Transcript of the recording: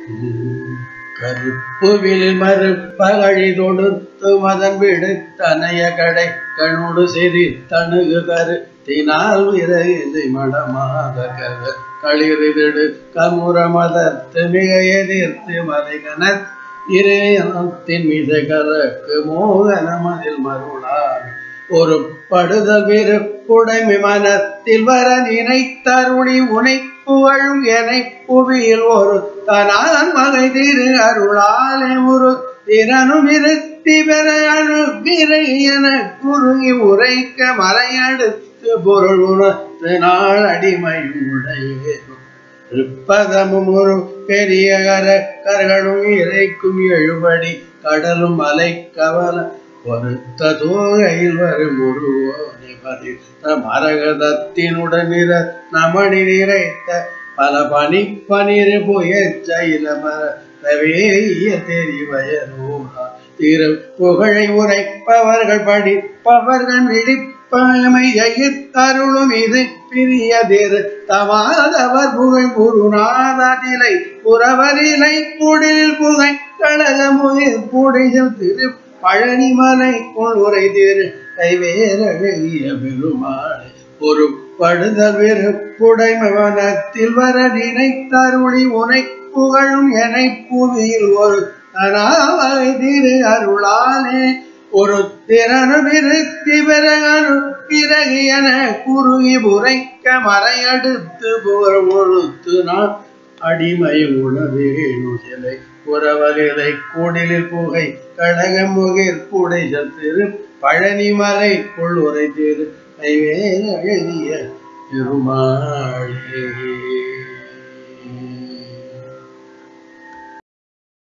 கருப்புவில் மறுப்பகழி தொடுத்து மதன் விடுத்தனைய கடை கணுடு சிறி தணுகு கருத்தினால் விரைது மடமாத கர களிறிதிடு கமுற மதத்து மிக எதிர்த்து மலைகனர் இறையத்தின் மிசை கலக்கு மோகனமதில் மருளான் ஒரு படுதல் விருப்புடைமை மனத்தில் வர நினைத்தருளி உனை புகழும் எனை புவியில் ஒரு தனான் மகை திரு அருளாலே ஒரு திறனும் இருத்தி பெற அணுகிறை என குறுகி உரைக்க மறையடுத்து பொருள் உணர்த்து நாள் அடிமையுடைய திருப்பதமும் ஒரு பெரிய கர கர்களும் இறைக்கும் எழுபடி கடலும் மலை கவல பொருத்த தோகையில் வரும் உருவோனை பதித்த மரகதத்தினுடன் நிற நமணி நிறைத்த பல பனி பனிரு புயச்சைல மரவேய தெரிவயனூரா திரு புகழை உரைப்பவர்கள் படிப்பவர்கள் விழிப்பமை எயித்தருளும் இது பிரியதிரு தமாதவர் புகழ் குருநாதனிலை புறவரிலை குடில் புகை கழகமுகில் புடியும் திரு பழனிமலை கொள்ளுரை திரு கைவேரழிய பெருமாளை ஒரு படுத வெறுப்புடைமை வனத்தில் வர நினைத்தருளி உனை புகழும் எனை புவியில் ஒரு தனாவை திரு அருளாலே ஒரு திறனு விருத்தி பிறகு பிறகு என குறுகி உரைக்க மறையடுத்து புகழ் ஒழுத்து நான் அடிமை உணவேணு சிலை புறவலிலை கூடிலில் புகை கழகமுகிர் கூடைசல் திரு பழனிமலை கொள்ளுரை திரு கைவேல எழுதிய திருமாளே